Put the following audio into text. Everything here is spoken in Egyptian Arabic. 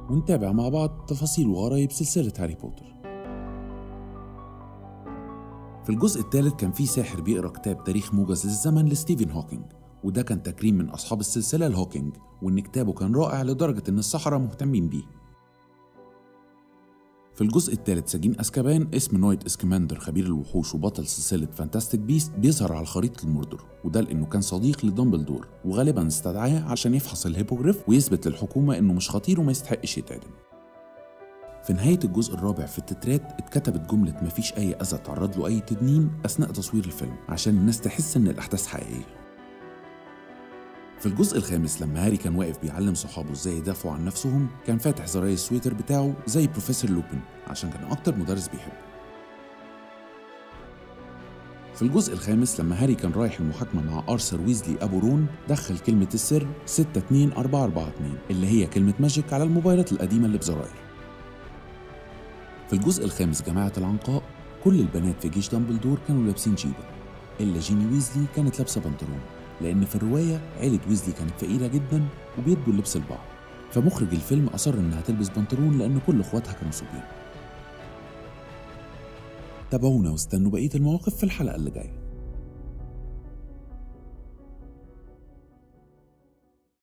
ونتابع مع بعض تفاصيل وغرايب سلسلة هاري بوتر في الجزء الثالث كان في ساحر بيقرا كتاب تاريخ موجز للزمن لستيفن هوكينج وده كان تكريم من أصحاب السلسلة لهوكينج وإن كتابه كان رائع لدرجة إن السحرة مهتمين بيه في الجزء الثالث سجين أسكابان اسم نويت اسكماندر خبير الوحوش وبطل سلسلة فانتاستيك بيست بيظهر على خريطة الموردر وده لأنه كان صديق لدمبلدور وغالبا استدعاه عشان يفحص الهيبوغريف ويثبت للحكومة إنه مش خطير وما يستحقش يتعدم في نهاية الجزء الرابع في التترات اتكتبت جملة مفيش أي أذى تعرض له أي تدنين أثناء تصوير الفيلم عشان الناس تحس إن الأحداث حقيقية في الجزء الخامس لما هاري كان واقف بيعلم صحابه ازاي يدافعوا عن نفسهم كان فاتح زراير السويتر بتاعه زي بروفيسور لوبن عشان كان أكتر مدرس بيحبه في الجزء الخامس لما هاري كان رايح المحاكمة مع أرثر ويزلي أبو رون دخل كلمة السر 62442 اللي هي كلمة ماجيك على الموبايلات القديمة اللي بزراير في الجزء الخامس جماعة العنقاء كل البنات في جيش دامبلدور كانوا لابسين جيبة إلا جيني ويزلي كانت لابسة بنطلون لأن في الرواية عيلة ويزلي كانت فقيرة جدا وبيدوا اللبس لبعض فمخرج الفيلم أصر إنها تلبس بنطلون لأن كل إخواتها كانوا صبيان تابعونا واستنوا بقية المواقف في الحلقة اللي جاية